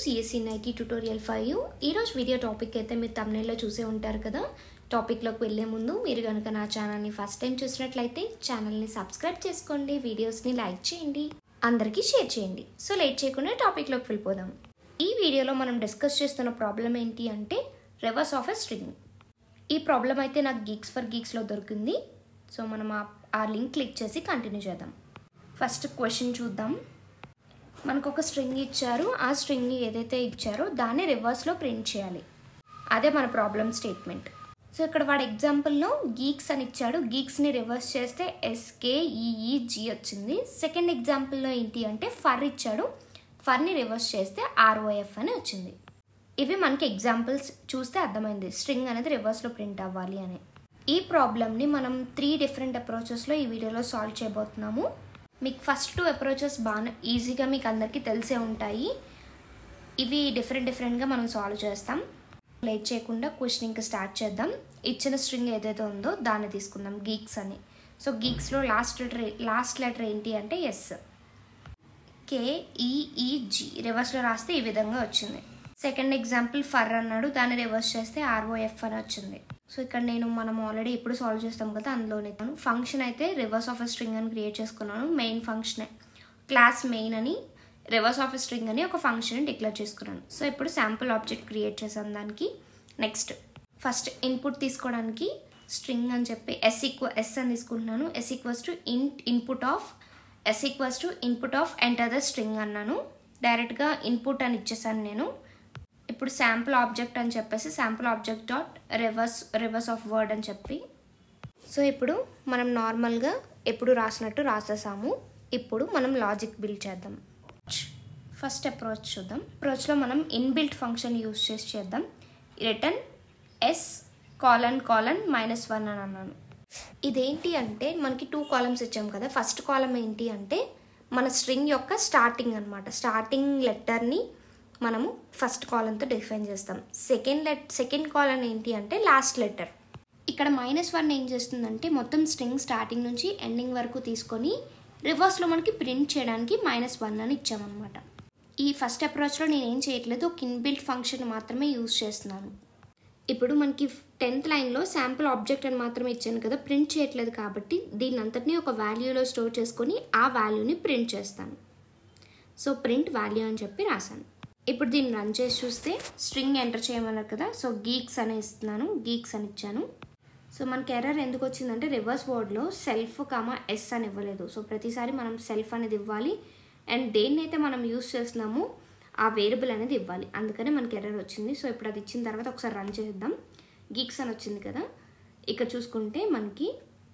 CSC ninety tutorial five ఈరోజు video topic అయితే మీరు తమిళలో చూసే ఉంటారు కదా టాపిక్లోకి వెళ్ళే ముందు మీరు కనుక నా ఛానల్ని ఫస్ట్ టైం చూసినట్లయితే ఛానల్ని సబ్స్క్రైబ్ చేసుకోండి వీడియోస్ని లైక్ చేయండి అందరికీ షేర్ చేయండి సో లేట్ చేయకుండా టాపిక్లోకి వెళ్ళిపోదాం ఈ వీడియోలో మనం డిస్కస్ చేస్తున్న ప్రాబ్లం ఏంటి అంటే రివర్స్ ఆఫ్ ఎ స్ట్రింగ్ ఈ ప్రాబ్లం అయితే నాకు గీక్స్ ఫర్ గీక్స్లో దొరికింది సో మనం ఆ- ఆ లింక్ క్లిక్ చేసి కంటిన్యూ చేద్దాం ఫస్ట్ క్వశ్చన్ చూద్దాం మనకు ఒక స్ట్రింగ్ ఇచ్చారు ఆ స్ట్రింగ్ ఏదైతే ఇచ్చారో దాన్ని రివర్స్లో ప్రింట్ చేయాలి అదే మన ప్రాబ్లం స్టేట్మెంట్ సో ఇక్కడ వాడు ఎగ్జాంపుల్లో గీక్స్ అని ఇచ్చాడు గీక్స్ని రివర్స్ చేస్తే ఎస్కేఈఈజీ వచ్చింది సెకండ్ ఎగ్జాంపుల్లో ఏంటి అంటే ఫర్ ఇచ్చాడు ఫర్ని రివర్స్ చేస్తే ఆర్ఓఎఫ్ అని వచ్చింది ఇవి మనకి ఎగ్జాంపుల్స్ చూస్తే అర్థమైంది స్ట్రింగ్ అనేది రివర్స్లో ప్రింట్ అవ్వాలి అని ఈ ప్రాబ్లమ్ని మనం త్రీ డిఫరెంట్ అప్రోచెస్లో ఈ వీడియోలో సాల్వ్ చేయబోతున్నాము మీకు ఫస్ట్ టూ అప్రోచెస్ బాగా ఈజీగా మీకు అందరికీ తెలిసే ఉంటాయి ఇవి డిఫరెంట్ డిఫరెంట్గా మనం సాల్వ్ చేస్తాం లేట్ చేయకుండా క్వశ్చన్ ఇంకా స్టార్ట్ చేద్దాం ఇచ్చిన స్ట్రింగ్ ఏదైతే ఉందో దాన్ని తీసుకుందాం గీక్స్ అని సో గీక్స్లో లాస్ట్ లెటర్ లాస్ట్ లెటర్ ఏంటి అంటే ఎస్ కేఈఈజీ రివర్స్లో రాస్తే ఈ విధంగా వచ్చింది సెకండ్ ఎగ్జాంపుల్ ఫర్ అన్నాడు దాన్ని రివర్స్ చేస్తే ఆర్ఓఎఫ్ అని వచ్చింది సో ఇక్కడ నేను మనం ఆల్రెడీ ఇప్పుడు సాల్వ్ చేస్తాం కదా అందులోనే ఫంక్షన్ అయితే రివర్స్ ఆఫ్ ఎ స్ట్రింగ్ అని క్రియేట్ చేసుకున్నాను మెయిన్ ఫంక్షన్ క్లాస్ మెయిన్ అని రివర్స్ ఆఫ్ ఎ స్ట్రింగ్ అని ఒక ఫంక్షన్ డిక్లేర్ చేసుకున్నాను సో ఇప్పుడు శాంపుల్ ఆబ్జెక్ట్ క్రియేట్ చేసాను దానికి నెక్స్ట్ ఫస్ట్ ఇన్పుట్ తీసుకోవడానికి స్ట్రింగ్ అని చెప్పి ఎస్ ఈక్వ ఎస్ అని తీసుకుంటున్నాను S equals to in input of S equals to input of enter the string అన్నాను డైరెక్ట్గా ఇన్పుట్ అని ఇచ్చేసాను నేను ఇప్పుడు శాంపుల్ ఆబ్జెక్ట్ అని చెప్పేసి sample object dot reverse reverse of word అని చెప్పి సో ఇప్పుడు మనం నార్మల్గా ఎప్పుడు రాసినట్టు రాసేసాము ఇప్పుడు మనం లాజిక్ బిల్డ్ చేద్దాం ఫస్ట్ అప్రోచ్ చూద్దాం అప్రోచ్లో మనం ఇన్బిల్ట్ ఫంక్షన్ యూస్ చేసి చేద్దాం return S colon colon minus one అని అన్నాను ఇదేంటి అంటే మనకి టూ కాలమ్స్ ఇచ్చాం కదా ఫస్ట్ కాలం ఏంటి అంటే మన స్ట్రింగ్ యొక్క స్టార్టింగ్ అనమాట స్టార్టింగ్ లెటర్ని మనము ఫస్ట్ కాలంతో డిఫైన్ చేస్తాం సెకండ్ లెట్ సెకండ్ కాలం ఏంటి అంటే లాస్ట్ లెటర్ ఇక్కడ మైనస్ వన్ ఏం చేస్తుందంటే మొత్తం స్ట్రింగ్ స్టార్టింగ్ నుంచి ఎండింగ్ వరకు తీసుకొని రివర్స్లో మనకి ప్రింట్ చేయడానికి మైనస్ వన్ అని ఇచ్చామన్నమాట ఈ ఫస్ట్ అప్రోచ్లో నేను ఏం చేయట్లేదు ఒక ఇన్బిల్ట్ ఫంక్షన్ మాత్రమే యూజ్ చేస్తున్నాను ఇప్పుడు మనకి టెన్త్ లైన్లో శాంపుల్ ఆబ్జెక్ట్ అని మాత్రమే ఇచ్చాను కదా ప్రింట్ చేయట్లేదు కాబట్టి దీని అంతటినీ ఒక వాల్యూలో స్టోర్ చేసుకొని ఆ వాల్యూని ప్రింట్ చేస్తాను సో ప్రింట్ వాల్యూ అని చెప్పి రాశాను ఇప్పుడు దీన్ని రన్ చేసి చూస్తే స్ట్రింగ్ ఎంటర్ చేయమన్నారు కదా సో గీక్స్ అని ఇస్తున్నాను గీక్స్ అని ఇచ్చాను సో మనకి ఎర్రర్ ఎందుకు వచ్చిందంటే రివర్స్ వర్డ్లో సెల్ఫ్ కామా ఎస్ అని ఇవ్వలేదు సో ప్రతిసారి మనం సెల్ఫ్ అనేది ఇవ్వాలి అండ్ దేన్నైతే మనం యూస్ చేస్తున్నామో ఆ వేరియబుల్ అనేది ఇవ్వాలి అందుకనే మనకి ఎర్రర్ వచ్చింది సో ఇప్పుడు అది ఇచ్చిన తర్వాత ఒకసారి రన్ చేద్దాం గీక్స్ అని వచ్చింది కదా ఇక్కడ చూసుకుంటే మనకి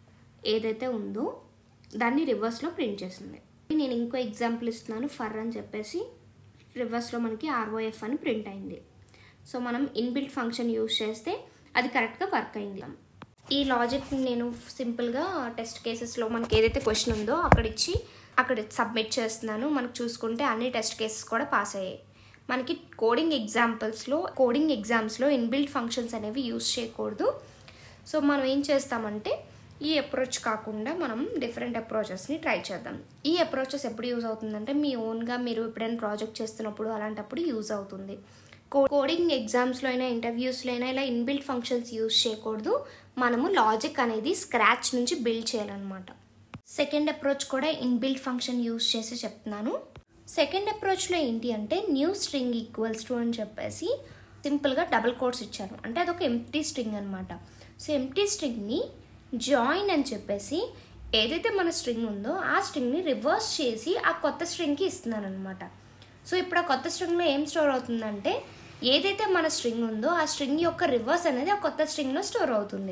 ఏదైతే ఉందో దాన్ని రివర్స్లో ప్రింట్ చేసింది నేను ఇంకో ఎగ్జాంపుల్ ఇస్తున్నాను ఫర్ అని చెప్పేసి రివర్స్లో మనకి ఆర్ఓఎఫ్ అని ప్రింట్ అయింది సో మనం ఇన్బిల్ట్ ఫంక్షన్ యూస్ చేస్తే అది కరెక్ట్గా వర్క్ అయింది ఈ లాజిక్ నేను సింపుల్గా టెస్ట్ కేసెస్లో మనకి ఏదైతే క్వశ్చన్ ఉందో అక్కడ ఇచ్చి అక్కడ సబ్మిట్ చేస్తున్నాను మనకు చూసుకుంటే అన్ని టెస్ట్ కేసెస్ కూడా పాస్ అయ్యాయి మనకి కోడింగ్ ఎగ్జాంపుల్స్లో కోడింగ్ ఎగ్జామ్స్లో ఇన్బిల్ట్ ఫంక్షన్స్ అనేవి యూస్ చేయకూడదు సో మనం ఏం చేస్తామంటే ఈ అప్రోచ్ కాకుండా మనం డిఫరెంట్ అప్రోచెస్ని ట్రై చేద్దాం ఈ అప్రోచెస్ ఎప్పుడు యూజ్ అవుతుందంటే మీ ఓన్గా మీరు ఎప్పుడైనా ప్రాజెక్ట్ చేస్తున్నప్పుడు అలాంటప్పుడు యూజ్ అవుతుంది కో కోడింగ్ ఎగ్జామ్స్లో అయినా ఇంటర్వ్యూస్లో అయినా ఇలా ఇన్బిల్ట్ ఫంక్షన్స్ యూజ్ చేయకూడదు మనము లాజిక్ అనేది స్క్రాచ్ నుంచి బిల్డ్ చేయాలన్నమాట సెకండ్ అప్రోచ్ కూడా ఇన్బిల్ట్ ఫంక్షన్ యూజ్ చేసి చెప్తున్నాను సెకండ్ అప్రోచ్లో ఏంటి అంటే న్యూ స్ట్రింగ్ ఈక్వల్స్ టు అని చెప్పేసి సింపుల్గా డబుల్ కోడ్స్ ఇచ్చాను అంటే అదొక ఎంటీ స్ట్రింగ్ అనమాట సో ఎంటీ స్ట్రింగ్ని జాయిన్ అని చెప్పేసి ఏదైతే మన స్ట్రింగ్ ఉందో ఆ స్ట్రింగ్ని రివర్స్ చేసి ఆ కొత్త స్ట్రింగ్కి ఇస్తున్నాను అనమాట సో ఇప్పుడు ఆ కొత్త స్ట్రింగ్లో ఏం స్టోర్ అవుతుందంటే ఏదైతే మన స్ట్రింగ్ ఉందో ఆ స్ట్రింగ్ యొక్క రివర్స్ అనేది ఆ కొత్త స్ట్రింగ్లో స్టోర్ అవుతుంది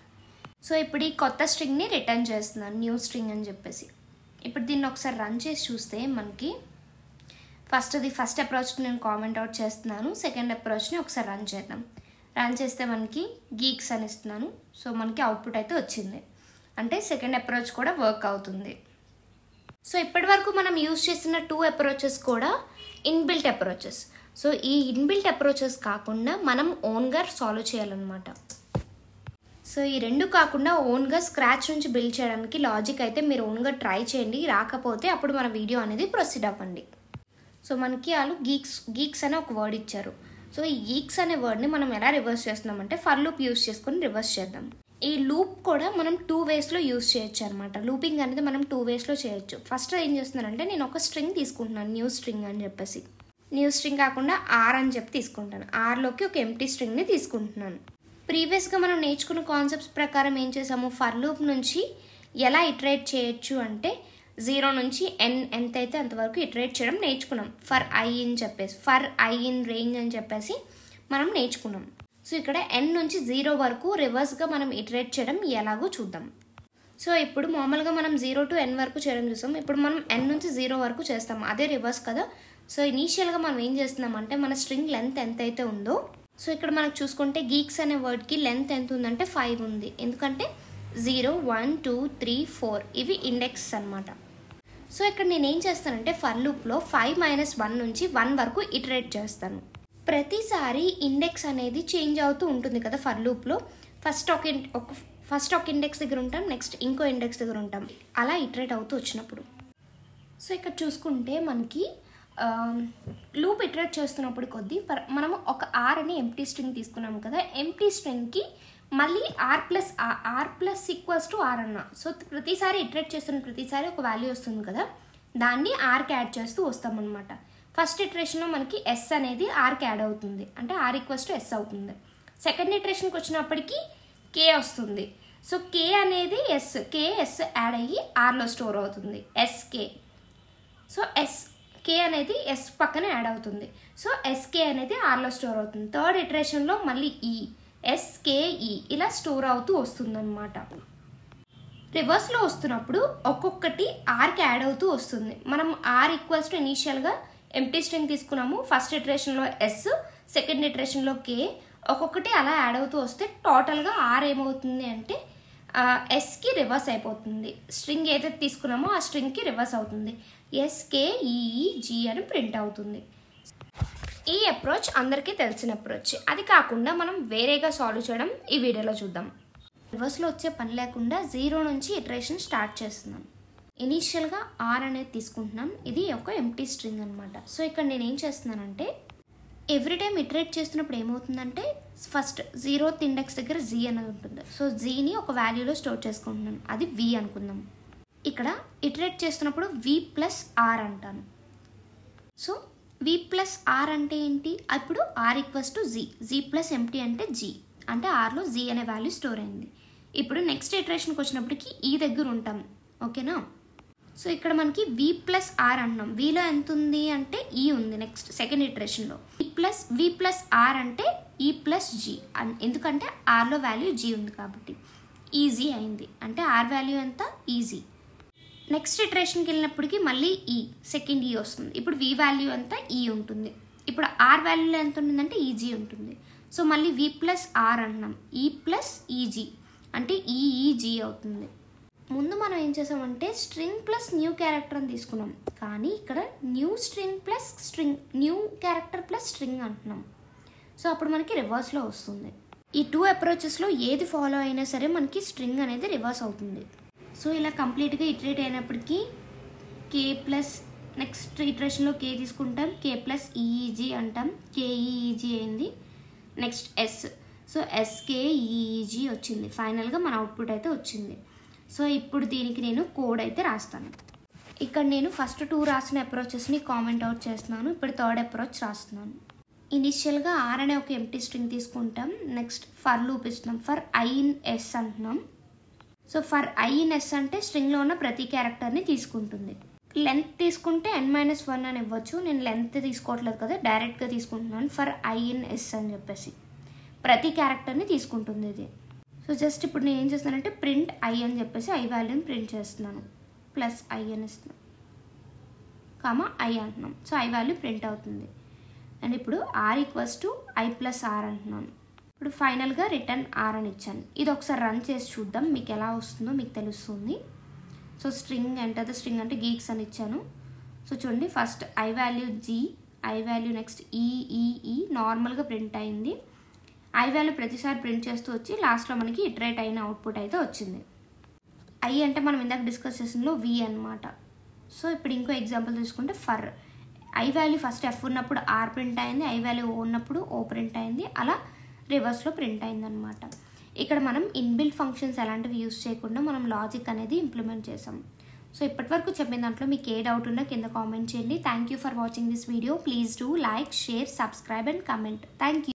సో ఇప్పుడు ఈ కొత్త స్ట్రింగ్ని రిటర్న్ చేస్తున్నాను న్యూ స్ట్రింగ్ అని చెప్పేసి ఇప్పుడు దీన్ని ఒకసారి రన్ చేసి చూస్తే మనకి ఫస్ట్ అది ఫస్ట్ అప్రోచ్కి నేను కామెంట్ అవుట్ చేస్తున్నాను సెకండ్ అప్రోచ్ని ఒకసారి రన్ చేద్దాం రన్ చేస్తే మనకి గీక్స్ అని ఇస్తున్నాను సో మనకి అవుట్పుట్ అయితే వచ్చింది అంటే సెకండ్ అప్రోచ్ కూడా వర్క్ అవుతుంది సో ఇప్పటి వరకు మనం యూజ్ చేసిన టూ అప్రోచెస్ కూడా ఇన్బిల్ట్ అప్రోచెస్ సో ఈ ఇన్బిల్ట్ అప్రోచెస్ కాకుండా మనం ఓన్గా సాల్వ్ చేయాలన్నమాట సో ఈ రెండు కాకుండా ఓన్గా స్క్రాచ్ నుంచి బిల్డ్ చేయడానికి లాజిక్ అయితే మీరు ఓన్గా ట్రై చేయండి రాకపోతే అప్పుడు మన వీడియో అనేది ప్రొసీడ్ అవ్వండి సో మనకి వాళ్ళు గీక్స్ గీక్స్ అనే ఒక వర్డ్ ఇచ్చారు సో ఈ గీక్స్ అనే వర్డ్ని మనం ఎలా రివర్స్ చేస్తున్నామంటే ఫర్ లూప్ యూస్ చేసుకొని రివర్స్ చేద్దాం ఈ లూప్ కూడా మనం టూ వేస్లో యూస్ చేయొచ్చు అనమాట లూపింగ్ అనేది మనం టూ వేస్లో చేయొచ్చు ఫస్ట్ ఏం చేస్తున్నానంటే నేను ఒక స్ట్రింగ్ తీసుకుంటున్నాను న్యూ స్ట్రింగ్ అని చెప్పేసి న్యూ స్ట్రింగ్ కాకుండా ఆర్ అని చెప్పి తీసుకుంటాను ఆర్లోకి ఒక ఎంటీ స్ట్రింగ్ని తీసుకుంటున్నాను ప్రీవియస్గా మనం నేర్చుకున్న కాన్సెప్ట్స్ ప్రకారం ఏం చేసాము ఫర్ లూప్ నుంచి ఎలా ఇటరేట్ చేయొచ్చు అంటే జీరో నుంచి ఎన్ ఎంత అయితే అంతవరకు ఇటరేట్ చేయడం నేర్చుకున్నాం ఫర్ ఐ అని చెప్పేసి ఫర్ ఐ ఇన్ రేంజ్ అని చెప్పేసి మనం నేర్చుకున్నాం సో ఇక్కడ ఎన్ నుంచి జీరో వరకు రివర్స్గా మనం ఇటరేట్ చేయడం ఎలాగో చూద్దాం సో ఇప్పుడు మామూలుగా మనం జీరో టు ఎన్ వరకు చేయడం చూసాం ఇప్పుడు మనం ఎన్ నుంచి జీరో వరకు చేస్తాం అదే రివర్స్ కదా సో ఇనీషియల్గా మనం ఏం చేస్తున్నామంటే మన స్ట్రింగ్ లెంత్ ఎంత అయితే ఉందో సో ఇక్కడ మనకు చూసుకుంటే గీక్స్ అనే వర్డ్కి లెంత్ ఎంత ఉందంటే ఫైవ్ ఉంది ఎందుకంటే zero one two three four ఇవి ఇండెక్స్ అనమాట సో ఇక్కడ నేను ఏం చేస్తానంటే ఫర్ లూప్లో ఫైవ్ మైనస్ వన్ నుంచి వన్ వరకు ఇటరేట్ చేస్తాను ప్రతిసారి ఇండెక్స్ అనేది చేంజ్ అవుతూ ఉంటుంది కదా ఫర్ లూప్లో ఫస్ట్ ఒక ఇన్- ఒక ఫస్ట్ ఒక ఇండెక్స్ దగ్గర ఉంటాం నెక్స్ట్ ఇంకో ఇండెక్స్ దగ్గర ఉంటాం అలా ఇటరేట్ అవుతూ వచ్చినప్పుడు సో ఇక్కడ చూసుకుంటే మనకి లూప్ ఇటరేట్ చేస్తున్నప్పుడు కొద్దీ పర్- మనము ఒక ఆర్ అని ఎంటీ స్ట్రింగ్ తీసుకున్నాము కదా ఎంటీ స్ట్రింగ్కి మళ్ళీ R plus R plus equals to R అన్న సో ప్రతిసారి ఇటరేట్ చేస్తున్న ప్రతిసారి ఒక వాల్యూ వస్తుంది కదా దాన్ని ఆర్కి యాడ్ చేస్తూ వస్తామన్నమాట ఫస్ట్ ఇటరేషన్లో మనకి ఎస్ అనేది ఆర్కి యాడ్ అవుతుంది అంటే ఆర్ ఈక్వల్స్ టు ఎస్ అవుతుంది సెకండ్ ఇటరేషన్కి వచ్చినప్పటికీ కే వస్తుంది సో కే అనేది ఎస్ కే ఎస్ యాడ్ అయ్యి ఆర్లో స్టోర్ అవుతుంది ఎస్కే సో ఎస్ కే అనేది ఎస్ పక్కన యాడ్ అవుతుంది సో ఎస్కే అనేది ఆర్లో స్టోర్ అవుతుంది థర్డ్ ఇటరేషన్లో మళ్ళీ ఈ ఎస్కేఈ ఇలా స్టోర్ అవుతూ వస్తుందన్నమాట రివర్స్లో వస్తున్నప్పుడు ఒక్కొక్కటి ఆర్కి యాడ్ అవుతూ వస్తుంది మనం ఆర్ ఈక్వల్స్ టు ఇనీషియల్గా ఎంటీ స్ట్రింగ్ తీసుకున్నాము ఫస్ట్ ఇటరేషన్లో ఎస్ సెకండ్ ఇటరేషన్లో కే ఒక్కొక్కటి అలా యాడ్ అవుతూ వస్తే టోటల్గా ఆర్ ఏమవుతుంది అంటే ఎస్కి రివర్స్ అయిపోతుంది స్ట్రింగ్ ఏదైతే తీసుకున్నామో ఆ స్ట్రింగ్కి రివర్స్ అవుతుంది ఎస్కేఈఈ జీ అని ప్రింట్ అవుతుంది ఈ అప్రోచ్ అందరికీ తెలిసిన అప్రోచ్ అది కాకుండా మనం వేరేగా సాల్వ్ చేయడం ఈ వీడియోలో చూద్దాం రివర్స్లో వచ్చే పని లేకుండా జీరో నుంచి ఇటరేషన్ స్టార్ట్ చేస్తున్నాం ఇనీషియల్గా ఆర్ అనేది తీసుకుంటున్నాం ఇది ఒక ఎంటీ స్ట్రింగ్ అనమాట సో ఇక్కడ నేను ఏం చేస్తున్నానంటే ఎవ్రీ టైం ఇటరేట్ చేస్తున్నప్పుడు ఏమవుతుందంటే ఫస్ట్ జీరోత్ ఇండెక్స్ దగ్గర జీ అనేది ఉంటుంది సో జీని ఒక వాల్యూలో స్టోర్ చేసుకుంటున్నాను అది వి అనుకుందాం ఇక్కడ ఇటరేట్ చేస్తున్నప్పుడు వి ప్లస్ ఆర్ అంటాను సో వి ప్లస్ ఆర్ అంటే ఏంటి అప్పుడు R equals to G G plus empty అంటే జీ అంటే ఆర్లో జీ అనే వాల్యూ స్టోర్ అయింది ఇప్పుడు నెక్స్ట్ ఇటరేషన్కి వచ్చినప్పటికి ఈ దగ్గర ఉంటాం ఓకేనా సో ఇక్కడ మనకి వి ప్లస్ ఆర్ అంటున్నాం విలో ఎంత ఉంది అంటే ఈ ఉంది నెక్స్ట్ సెకండ్ ఇటరేషన్లో ఈ ప్లస్ వి ప్లస్ ఆర్ అంటే ఈ ప్లస్ జీ ఎందుకంటే ఆర్లో వాల్యూ జీ ఉంది కాబట్టి ఈజీ అయింది అంటే ఆర్ వాల్యూ ఎంత ఈజీ నెక్స్ట్ ఇటరేషన్కి వెళ్ళినప్పటికి మళ్ళీ ఈ సెకండ్ ఈ వస్తుంది ఇప్పుడు వి వాల్యూ అంతా ఈ ఉంటుంది ఇప్పుడు ఆర్ వాల్యూలో ఎంత ఉంటుందంటే ఈజీ ఉంటుంది సో మళ్ళీ వి ప్లస్ ఆర్ అంటున్నాం ఈ ప్లస్ ఈజీ అంటే ఈఈజీ అవుతుంది ముందు మనం ఏం చేసామంటే స్ట్రింగ్ ప్లస్ న్యూ క్యారెక్టర్ అని తీసుకున్నాం కానీ ఇక్కడ new string plus string new character plus string అంటున్నాం సో అప్పుడు మనకి రివర్స్లో వస్తుంది ఈ టూ అప్రోచెస్లో ఏది ఫాలో అయినా సరే మనకి స్ట్రింగ్ అనేది రివర్స్ అవుతుంది సో ఇలా కంప్లీట్గా ఇటరేట్ అయినప్పటికీ కే ప్లస్ నెక్స్ట్ ఇటరేషన్లో కే తీసుకుంటాం కే ప్లస్ ఈఈజీ అంటాం కేఈఈజీ అయింది నెక్స్ట్ ఎస్ సో ఎస్కేఈఈజీ వచ్చింది ఫైనల్గా మన అవుట్పుట్ అయితే వచ్చింది సో ఇప్పుడు దీనికి నేను కోడ్ అయితే రాస్తాను ఇక్కడ నేను ఫస్ట్ టూ రాసిన అప్రోచెస్ని కామెంట్ అవుట్ చేస్తున్నాను ఇప్పుడు థర్డ్ అప్రోచ్ రాస్తున్నాను ఇనిషియల్గా ఆర్ అనే ఒక ఎంటీ స్ట్రింగ్ తీసుకుంటాం నెక్స్ట్ ఫర్ లూప్ ఇస్తున్నాం ఫర్ ఐ ఇన్ ఎస్ అంటున్నాం so for I in S అంటే స్ట్రింగ్లో ఉన్న ప్రతి క్యారెక్టర్ని తీసుకుంటుంది లెంత్ తీసుకుంటే ఎన్ మైనస్ వన్ అని ఇవ్వచ్చు నేను లెంత్ తీసుకోవట్లేదు కదా డైరెక్ట్గా తీసుకుంటున్నాను ఫర్ ఐ ఇన్ ఎస్ అని చెప్పేసి ప్రతి క్యారెక్టర్ని తీసుకుంటుంది ఇది సో జస్ట్ ఇప్పుడు నేను ఏం చేస్తున్నానంటే ప్రింట్ ఐ అని చెప్పేసి ఐ వాల్యూని ప్రింట్ చేస్తున్నాను ప్లస్ ఐ అని ఇస్తున్నాను కామా ఐ అంటున్నాం సో ఐ వాల్యూ ప్రింట్ అవుతుంది అండ్ ఇప్పుడు R equals to I plus R అంటున్నాను ఇప్పుడు ఫైనల్గా రిటర్న్ ఆర్ అని ఇచ్చాను ఇది ఒకసారి రన్ చేసి చూద్దాం మీకు ఎలా వస్తుందో మీకు తెలుస్తుంది so string enter the string అంటే గీక్స్ అని ఇచ్చాను సో చూడండి first I value G I value next E E E నార్మల్గా ప్రింట్ అయింది ఐ వాల్యూ ప్రతిసారి ప్రింట్ చేస్తూ వచ్చి లాస్ట్లో మనకి ఇటరేట్ అయిన అవుట్పుట్ అయితే వచ్చింది ఐ అంటే మనం ఇందాక డిస్కస్ చేసిందో వి అనమాట సో ఇప్పుడు ఇంకో ఎగ్జాంపుల్ తీసుకుంటే for I value first F ఉన్నప్పుడు ఆర్ ప్రింట్ అయింది ఐ వాల్యూ ఓ ఉన్నప్పుడు ఓ ప్రింట్ అయింది అలా రివర్స్లో ప్రింట్ అయింది అనమాట ఇక్కడ మనం ఇన్బిల్ట్ ఫంక్షన్స్ ఎలాంటివి యూస్ చేయకుండా మనం లాజిక్ అనేది ఇంప్లిమెంట్ చేసాం సో ఇప్పటివరకు చెప్పిన దాంట్లో మీకు ఏ డౌట్ ఉన్నా కింద కామెంట్ చేయండి thank you for watching this video please do like share subscribe and comment thank you